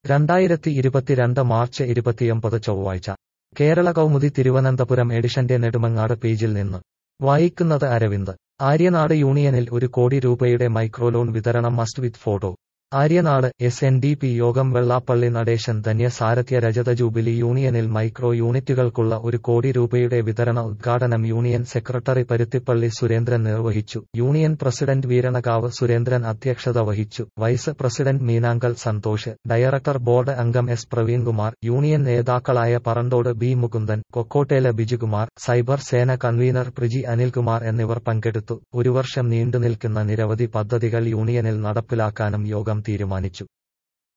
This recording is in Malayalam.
രണ്ടായിരത്തി ഇരുപത്തിരണ്ട് മാർച്ച് ഇരുപത്തിയൊമ്പത് ചൊവ്വാഴ്ച കേരള കൗമുദി തിരുവനന്തപുരം എഡിഷന്റെ നെടുമങ്ങാട് പേജിൽ നിന്ന് വായിക്കുന്നത് അരവിന്ദ് ആര്യനാട് യൂണിയനിൽ ഒരു കോടി രൂപയുടെ മൈക്രോ ലോൺ വിതരണം must with photo Aryanad S N D P യോഗം വെള്ളാപ്പള്ളി നടേശൻ ധന്യ സാരഥ്യ രജത ജൂബിലി യൂണിയനിൽ മൈക്രോ യൂണിറ്റുകൾക്കുള്ള ഒരു കോടി രൂപയുടെ വിതരണ ഉദ്ഘാടനം യൂണിയൻ സെക്രട്ടറി പരുത്തിപ്പള്ളി സുരേന്ദ്രൻ നിർവഹിച്ചു യൂണിയൻ പ്രസിഡന്റ് വീരണകാവ് സുരേന്ദ്രൻ അധ്യക്ഷത വഹിച്ചു vice president Meenankal Santhosh director board അംഗം എസ് പ്രവീൺകുമാർ യൂണിയൻ നേതാക്കളായ Parandode B Mukundan Kokkottela Bijukumar cyber Sena convener Priji Anilkumar എന്നിവർ പങ്കെടുത്തു ഒരു വർഷം നീണ്ടുനിൽക്കുന്ന നിരവധി പദ്ധതികൾ യൂണിയനിൽ നടപ്പിലാക്കാനും യോഗം തീരുമാനിച്ചു